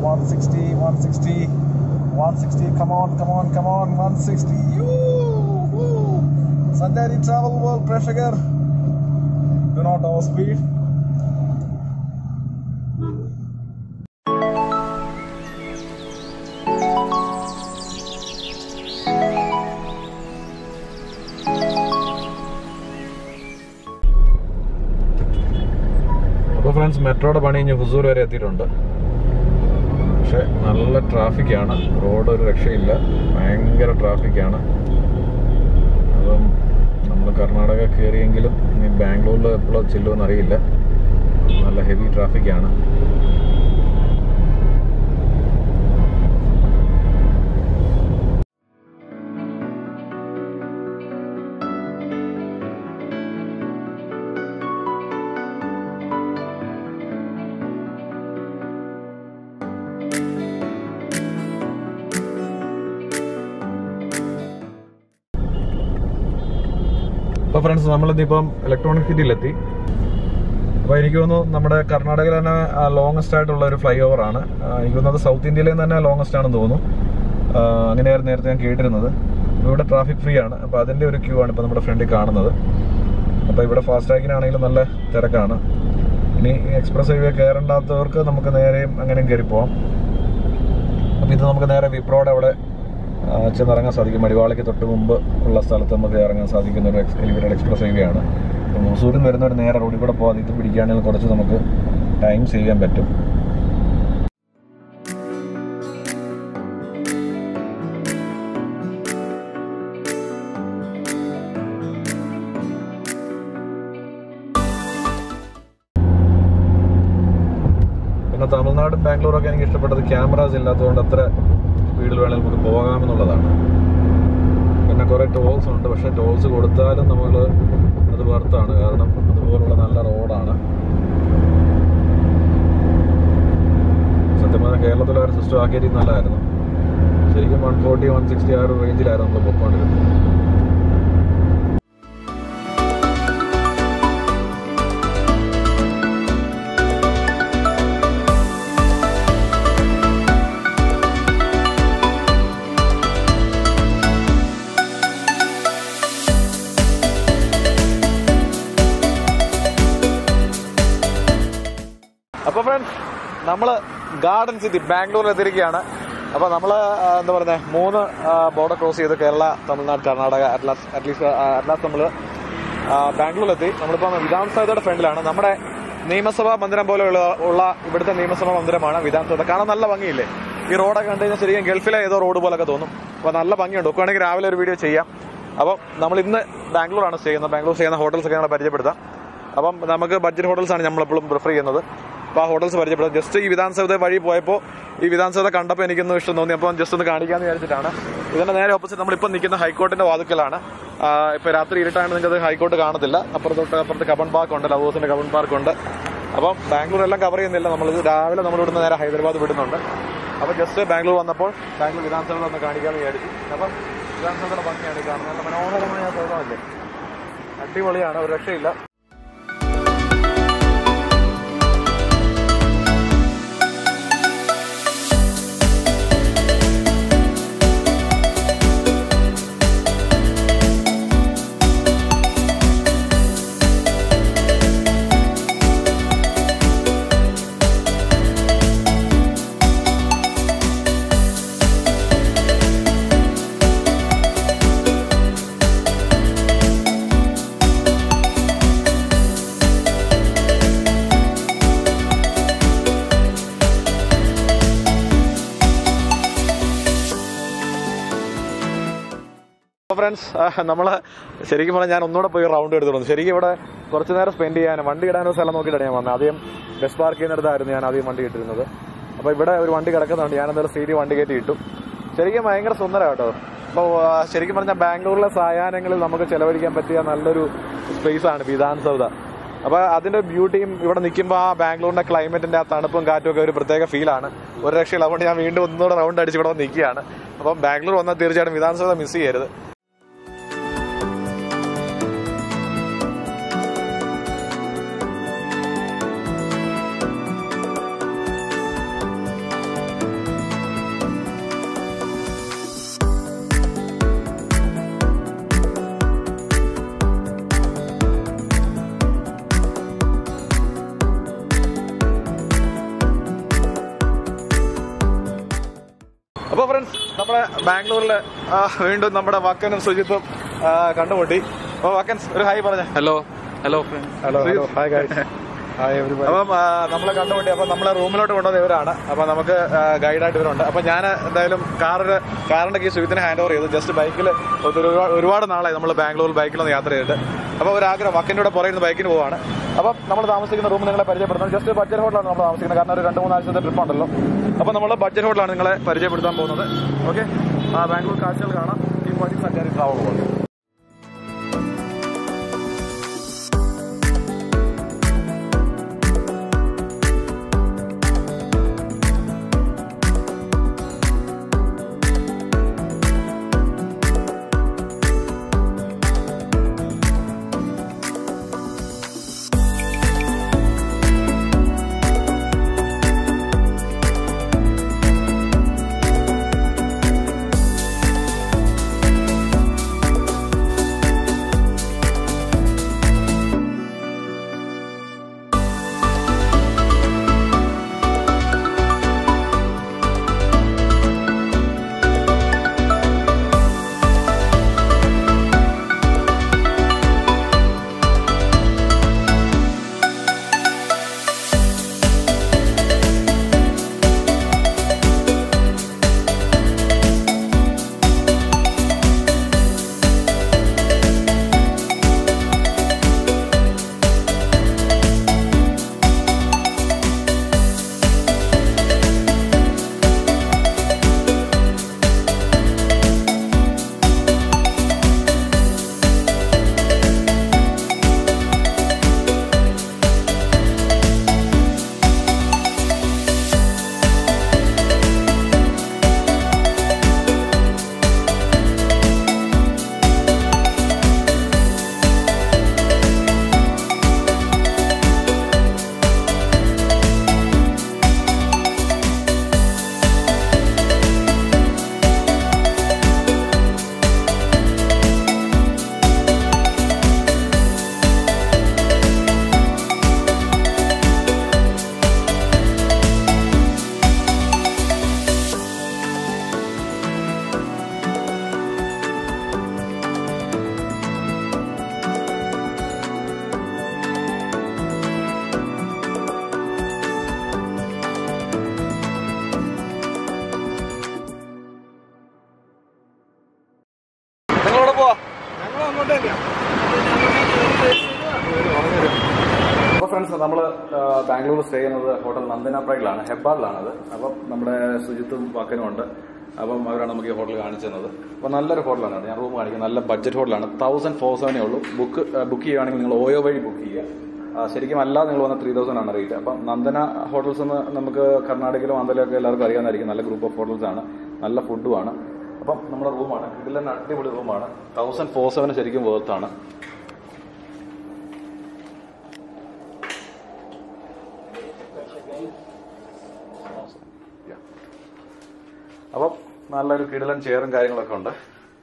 160, 160, 160. Come on, come on, come on. 160. Yoo-hoo. Sandari Travel World പ്രേക്ഷകർ Do not overspeed. അപ്പോൾ friends മെട്രോയുടെ പണി കഴിഞ്ഞ് ഹുസൂർ വരെ എത്തിയിട്ടുണ്ട് പക്ഷെ നല്ല ട്രാഫിക്കാണ് റോഡ് ഒരു രക്ഷയില്ല ഭയങ്കര ട്രാഫിക്കാണ് അപ്പം നമ്മൾ കർണാടക കയറിയെങ്കിലും ഇനി ബാംഗ്ലൂരിൽ എപ്പോഴും ചെല്ലുമെന്ന് അറിയില്ല നല്ല ഹെവി ട്രാഫിക്കാണ് അപ്പോൾ ഫ്രണ്ട്സ് നമ്മളിന്നിപ്പം ഇലക്ട്രോണിക് സിറ്റിയിലെത്തി അപ്പോൾ എനിക്ക് തോന്നുന്നു നമ്മുടെ കർണാടകയിൽ തന്നെ ലോങ്ങസ്റ്റ് ആയിട്ടുള്ള ഒരു ഫ്ലൈ ഓവർ ആണ് ആ, എനിക്ക് തോന്നുന്നത് സൗത്ത് ഇന്ത്യയിലെ തന്നെ ലോങ്ങസ്റ്റ് ആണെന്ന് തോന്നുന്നു ആ, അങ്ങനെയായിരുന്നു നേരത്തെ ഞാൻ കേട്ടിരുന്നത് അപ്പോൾ ഇവിടെ ട്രാഫിക് ഫ്രീ ആണ് അപ്പോൾ അതിൻ്റെ ഒരു ക്യൂ ആണ് ഇപ്പോൾ നമ്മുടെ ഫ്രണ്ടിൽ കാണുന്നത് അപ്പോൾ ഇവിടെ ഫാസ്റ്റ് ടാഗിനാണെങ്കിലും നല്ല തിരക്കാണ് ഇനി എക്സ്പ്രസ് ഹൈവേ കയറണ്ടാത്തവർക്ക് നമുക്ക് നേരെയും അങ്ങനെയും കയറി പോവാം അപ്പോൾ ഇത് നമുക്ക് നേരെ വിപ്രോയുടെ അവിടെ ആ, ചെന്നിറങ്ങാൻ സാധിക്കും മടിവാളയ്ക്ക് തൊട്ട് മുമ്പ് ഉള്ള സ്ഥലത്ത് നമുക്ക് ഇറങ്ങാൻ സാധിക്കുന്ന ഒരു എക്സ് എലിവേറ്റഡ് എക്സ്പ്രസ് ഹൈവേ ആണ് അപ്പോൾ മസൂരിൽ നിന്ന് വരുന്നവർ നേരെ റോഡിൽ കൂടെ പോകാതെ ഇത് പിടിക്കുകയാണെങ്കിൽ കുറച്ച് നമുക്ക് ടൈം സേവ് ചെയ്യാൻ പറ്റും പിന്നെ തമിഴ്നാടും ബാംഗ്ലൂരൊക്കെ എനിക്ക് ഇഷ്ടപ്പെട്ടത് ക്യാമറാസ് ഇല്ലാത്തതുകൊണ്ട് അത്ര സ്പീഡിൽ വേണമെങ്കിൽ നമുക്ക് പോകാമെന്നുള്ളതാണ് പിന്നെ കുറേ ടോൾസ് ഉണ്ട് പക്ഷേ ടോൾസ് കൊടുത്താലും നമ്മൾ അത് വർത്താണ് കാരണം അതുപോലുള്ള നല്ല റോഡാണ് സത്യം പറഞ്ഞാൽ കേരളത്തിലെ ഒരു സിസ്റ്റം ആക്കിയിട്ട് നല്ലതായിരുന്നു ശരിക്കും വൺ ഫോർട്ടി വൺ സിക്സ്റ്റി ആ ഒരു റേഞ്ചിലായിരുന്നു നമ്മൾ പൊക്കോണ്ടിരുന്നത് അപ്പോൾ ഫ്രണ്ട്സ് നമ്മൾ ഗാർഡൻ സിറ്റി ബാംഗ്ലൂരിൽ എത്തിയിരിക്കുകയാണ് അപ്പോൾ നമ്മൾ എന്താ പറയുന്നത് മൂന്ന് ബോർഡർ ക്രോസ് ചെയ്ത് Kerala Tamil Nadu Karnataka atlas at least atlas നമ്മൾ ബാംഗ്ലൂരിലെത്തി നമ്മളിപ്പോൾ വിധാൻസഭയുടെ ഫ്രണ്ടിലാണ് നമ്മുടെ നിയമസഭാ മന്ദിരം പോലെ ഉള്ള ഉള്ള ഇവിടുത്തെ നിയമസഭാ മന്ദിരമാണ് വിധാൻസഭ കാണാൻ നല്ല ഭംഗിയില്ലേ ഈ റോഡൊക്കെ കണ്ടു കഴിഞ്ഞാൽ ശരിക്കും ഗൾഫിലെ ഏതോ റോഡ് പോലൊക്കെ തോന്നും അപ്പോൾ നല്ല ഭംഗിയുണ്ട് ഒക്കെയാണെങ്കിൽ രാവിലെ ഒരു വീഡിയോ ചെയ്യാം അപ്പം നമ്മൾ ഇന്ന് ബാംഗ്ലൂരാണ് സ്റ്റേ ചെയ്യുന്നത് ബാംഗ്ലൂർ ചെയ്യുന്ന ഹോട്ടൽസ് ഒക്കെ ഞങ്ങളെ പരിചയപ്പെടുത്താം അപ്പം നമുക്ക് ബഡ്ജറ്റ് ഹോട്ടൽസ് ആണ് നമ്മളെപ്പോഴും പ്രിഫർ ചെയ്യുന്നത് അപ്പോൾ ആ ഹോട്ടൽസ് പരിചയപ്പെടുന്നത് ജസ്റ്റ് ഈ വിധാൻസഭ വഴി പോയപ്പോൾ ഈ വിധാൻസഭ കണ്ടപ്പോൾ എനിക്കൊന്നും ഇഷ്ടം തോന്നി അപ്പോൾ ജസ്റ്റ് ഒന്ന് കാണിക്കാമെന്ന് വിചാരിച്ചിട്ടാണ് ഇതിന്റെ നേരെ ഓപ്പോസിറ്റ് നമ്മളിപ്പോൾ നിൽക്കുന്ന ഹൈക്കോർട്ടിന്റെ വാതുക്കലാണ് ഇപ്പോൾ രാത്രി ഇരുട്ടാണ് നിങ്ങൾക്ക് അത് ഹൈക്കോർട്ട് കാണത്തില്ല അപ്പുറത്തോട്ട് അപ്പുറത്ത് കബൺ പാർക്ക് ഉണ്ട് ലവേഴ്സിന്റെ കബൺ പാർക്ക് ഉണ്ട് അപ്പം ബാംഗ്ലൂർ എല്ലാം കവർ ചെയ്യുന്നില്ല നമ്മളിത് രാവിലെ നമ്മൾ ഇവിടുന്ന് നേരെ ഹൈദരാബാദ് വിടുന്നുണ്ട് അപ്പോൾ ജസ്റ്റ് ബാംഗ്ലൂർ വന്നപ്പോൾ ബാംഗ്ലൂർ വിധാൻസഭ ഒന്ന് കാണിക്കാമെന്ന് വിചാരിച്ചു അപ്പം വിധാൻസഭയുടെ ഭംഗിയാണ് ഈ കാണുന്നത് നല്ല മനോഹരമായ സ്ഥലമല്ലേ അടിപൊളിയാണ് ഒരു രക്ഷയില്ല ഫ്രണ്ട്സ് നമ്മൾ ശരിക്കും പറഞ്ഞാൽ ഞാൻ ഒന്നുകൂടെ പോയി റൗണ്ട് എടുത്തോളൂ ശരിക്കും ഇവിടെ കുറച്ച് നേരം സ്പെൻഡ് ചെയ്യാനും വണ്ടി ഇടാനോ സ്ഥലം നോക്കിയിട്ടാണ് ഞാൻ വന്നത് ആദ്യം ബസ് പാർക്ക് ചെയ്യുന്നിടത്തായിരുന്നു ഞാൻ ആദ്യം വണ്ടി ഇട്ടിരുന്നത് അപ്പോൾ ഇവിടെ ഒരു വണ്ടി കിടക്കുന്നുണ്ട് ഞാൻ എന്തായാലും സീറ്റ് വണ്ടി കയറ്റി ഇട്ടു ശരിക്കും ഭയങ്കര സുന്ദരം കേട്ടോ അപ്പോൾ ശരിക്കും പറഞ്ഞാൽ ബാംഗ്ലൂരിലെ സായാഹ്നങ്ങളിൽ നമുക്ക് ചെലവഴിക്കാൻ പറ്റിയ നല്ലൊരു സ്പേസ് ആണ് വിധാൻ സൗദ അപ്പോൾ അതിന്റെ ബ്യൂട്ടിയും ഇവിടെ നിൽക്കുമ്പോൾ ആ ബാംഗ്ലൂരിന്റെ ക്ലൈമറ്റിന്റെ ആ തണുപ്പും കാറ്റും ഒക്കെ ഒരു പ്രത്യേക ഫീലാണ് ഒരു രക്ഷയില്ല അതുകൊണ്ട് ഞാൻ വീണ്ടും ഒന്നുകൂടെ റൗണ്ട് അടിച്ച് ഇവിടെ വന്ന് നിൽക്കുകയാണ് അപ്പം ബാംഗ്ലൂർ വന്നാൽ തീർച്ചയായിട്ടും വിധാൻ സൗദ മിസ് ചെയ്യരുത് അപ്പൊ ഫ്രണ്ട്സ് നമ്മുടെ ബാംഗ്ലൂരിൽ വീണ്ടും നമ്മുടെ വക്കനും സുജിത്തും ആ, കണ്ടുമുട്ടി അപ്പൊ വക്കൻസ് ഒരു ഹായ് പറഞ്ഞ hello hello hello hello hi guys അപ്പം ആ, നമ്മളെ കണ്ടുമുട്ടി അപ്പൊ നമ്മളെ റൂമിലോട്ട് കൊണ്ടുവന്ന ഇവരാണ് അപ്പൊ നമുക്ക് ഗൈഡായിട്ട് ഇവരുണ്ട് അപ്പൊ ഞാൻ എന്തായാലും കാറിന് കാറിന്റെ കീ സുജിത്തിന് ഹാൻഡ് ഓവർ ചെയ്തു ജസ്റ്റ് ബൈക്കിൽ ഒരുപാട് ഒരുപാട് നാളായി നമ്മൾ ബാംഗ്ലൂർ ബൈക്കിലൊന്ന് യാത്ര ചെയ്തിട്ട് അപ്പൊ ഒരു ആഗ്രഹം വക്കിന്റെ കൂടെ പുറയുന്ന ബൈക്കിന് പോവാണ് അപ്പം നമ്മൾ താമസിക്കുന്ന റൂം നിങ്ങളെ പരിചയപ്പെടുന്നത് ജസ്റ്റ് ബഡ്ജറ്റ് ഹോട്ടലാണ് നമ്മൾ താമസിക്കുന്നത് കാരണം ഒരു രണ്ട് മൂന്ന് ആഴ്ചത്തെ ട്രിപ്പ് ഉണ്ടല്ലോ അപ്പൊ നമ്മൾ ബഡ്ജറ്റ് ഹോട്ടലാണ് നിങ്ങളെ പരിചയപ്പെടുത്താൻ പോകുന്നത് ഓക്കെ ആ ബാംഗ്ലൂർ കാഴ്ചകൾ കാണാം ഈ വഴി സഞ്ചാരി ട്രാവൽ പോലെ നിങ്ങളോട് പോവാ അപ്പൊ ഫ്രണ്ട്സ് നമ്മൾ ബാംഗ്ലൂർ സ്റ്റേ ചെയ്യുന്നത് ഹോട്ടൽ നന്ദന പ്രൈഡിലാണ് ഹെബ്ബാറിലാണത് അപ്പം നമ്മുടെ സുജിത്തും വക്കനും ഉണ്ട് അപ്പം അവരാണ് നമുക്ക് ഈ ഹോട്ടൽ കാണിച്ചു തന്നത് അപ്പൊ നല്ലൊരു ഹോട്ടലാണ് ഞാൻ റൂം കാണിക്കുന്നത് നല്ല ബഡ്ജറ്റ് ഹോട്ടലാണ് തൗസൻഡ് ഫോർ സെവനേ ഉള്ളൂ ബുക്ക് ബുക്ക് ചെയ്യുകയാണെങ്കിൽ നിങ്ങൾ ഓയോ വഴി ബുക്ക് ചെയ്യുക ആ, ശരിക്കും അല്ലാതെ നിങ്ങൾ വന്ന ത്രീ തൗസൻഡ് ആണ് റേറ്റ് അപ്പം നന്ദന ഹോട്ടൽസ് എന്ന് നമുക്ക് കർണാടകയിലും ആന്ധ്രയിലൊക്കെ എല്ലാവർക്കും അറിയാവുന്നതായിരിക്കും നല്ല ഗ്രൂപ്പ് ഓഫ് ഹോട്ടൽസ് ആണ് നല്ല ഫുഡുമാണ് അപ്പം നമ്മുടെ റൂമാണ് ഇതിൽ തന്നെ അടിപൊളി റൂമാണ് തൗസൻഡ് ഫോർ സെവൻ ശരിക്കും വേർത്താണ് അപ്പം നല്ലൊരു കിടിലൻ ചെയറും കാര്യങ്ങളൊക്കെ ഉണ്ട്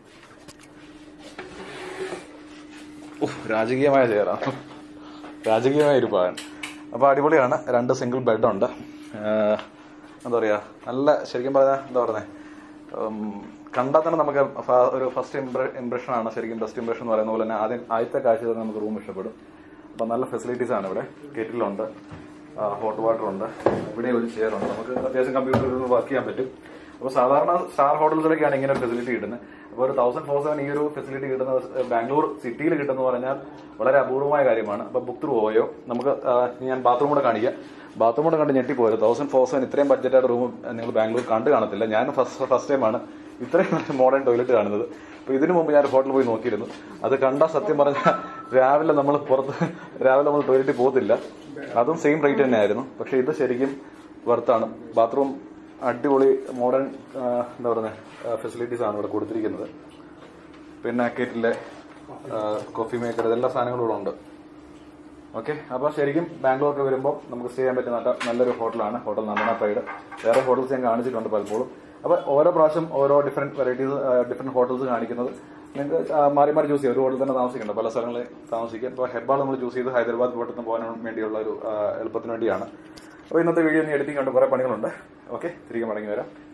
ഉഫ്, രാജകീയമായ ചെയറാണ് രാജകീയമായ ഇരിപ്പാകൻ അപ്പോൾ അടിപൊളിയാണ് രണ്ട് സിംഗിൾ ബെഡുണ്ട് എന്താ പറയുക നല്ല ശരിക്കും പറഞ്ഞാൽ എന്താ പറയുന്നത് കണ്ടാൽ തന്നെ നമുക്ക് ഫ- ഒരു ഫസ്റ്റ് ഇംപ്രഷൻ ആണ് ശരിക്കും ബെസ്റ്റ് ഇംപ്രഷൻ എന്ന് പറയുന്ന പോലെ തന്നെ ആദ്യം ആദ്യത്തെ കാഴ്ച തന്നെ നമുക്ക് റൂം ഇഷ്ടപ്പെടും അപ്പം നല്ല ഫെസിലിറ്റീസ് ആണ് ഇവിടെ കെറ്റിലുണ്ട് ഹോട്ട് വാട്ടർ ഉണ്ട് ഇവിടെ ഒരു ചെയർ ഉണ്ട് നമുക്ക് അത്യാവശ്യം കമ്പ്യൂട്ടറിൽ വർക്ക് ചെയ്യാൻ പറ്റും അപ്പോൾ സാധാരണ സ്റ്റാർ ഹോട്ടൽസിലൊക്കെയാണ് ഇങ്ങനെ ഒരു ഫെസിലിറ്റി കിട്ടുന്നത് അപ്പോൾ ഒരു തൗസൻഡ് ഫോർ സെവൻ ഈ ഒരു ഫെസിലിറ്റി കിട്ടുന്നത് ബാംഗ്ലൂർ സിറ്റിയിൽ കിട്ടുന്ന പറഞ്ഞാൽ വളരെ അപൂർവമായ കാര്യമാണ് അപ്പോൾ ബുക്ക് ത്രൂ പോയോ നമുക്ക് ആ, ഇനി ഞാൻ ബാത്റൂം കൂടെ കാണിക്കാം ബാത്റൂം കൂടെ കണ്ട് ഞെട്ടിപ്പോയത് തൗസൻഡ് ഫോർ സെവൻ ഇത്രയും ബഡ്ജറ്റായിട്ട് റൂം നിങ്ങൾ ബാംഗ്ലൂർ കണ്ടു കാണത്തില്ല ഞാൻ ഫസ്റ്റ് ഫസ്റ്റ് ടൈമാണ് ഇത്രയും നല്ല മോഡേൺ ടോയ്ലറ്റ് കാണുന്നത് അപ്പോൾ ഇതിനു മുമ്പ് ഞാൻ ഹോട്ടലിൽ പോയി നോക്കിയിരുന്നു അത് കണ്ട സത്യം പറഞ്ഞാൽ രാവിലെ നമ്മൾ പുറത്ത് രാവിലെ നമ്മൾ ടോയ്ലറ്റിൽ പോകത്തില്ല അതും സെയിം റേറ്റ് തന്നെയായിരുന്നു പക്ഷേ ഇത് ശരിക്കും വർത്താണ് ബാത്റൂം അടിപൊളി മോഡേൺ എന്താ പറയുക ഫെസിലിറ്റീസ് ആണ് ഇവിടെ കൊടുത്തിരിക്കുന്നത് പിന്നെ കേറ്റിലെ കോഫി മേക്കർ ഇതെല്ലാ സാധനങ്ങളും ഇവിടെ ഉണ്ട് ഓക്കെ അപ്പോൾ ശരിക്കും ബാംഗ്ലൂർക്ക് വരുമ്പോൾ നമുക്ക് സ്റ്റേ ചെയ്യാൻ പറ്റിയ നല്ല നല്ലൊരു ഹോട്ടലാണ് ഹോട്ടൽ നന്ദന പ്രൈഡ് വേറെ ഹോട്ടൽസ് ഞാൻ കാണിച്ചിട്ടുണ്ട് പലപ്പോഴും അപ്പോൾ ഓരോ പ്രാവശ്യം ഓരോ ഡിഫറെന്റ് വെറൈറ്റീസ് ഡിഫറെന്റ് ഹോട്ടൽസ് കാണിക്കുന്നത് നിങ്ങൾക്ക് ആ, മാറി മാറി ചൂസ് ചെയ്യാം ഒരു ഹോട്ടലിൽ തന്നെ താമസിക്കണ്ട പല സ്ഥലങ്ങളിൽ താമസിക്കാം ഇപ്പോൾ ഹെബ്ബാൾ നമ്മൾ ചൂസ് ചെയ്ത് ഹൈദരാബാദ് പെട്ടെന്ന് പോകാൻ വേണ്ടിയുള്ള ഒരു ആ, എളുപ്പത്തിന് വേണ്ടിയാണ് അപ്പോൾ ഇന്നത്തെ വീഡിയോ ഇനി എഡിറ്റിംഗ് ഉണ്ട് കുറേ പണികളുണ്ട് ഓക്കെ തിരികെ മടങ്ങി വരാം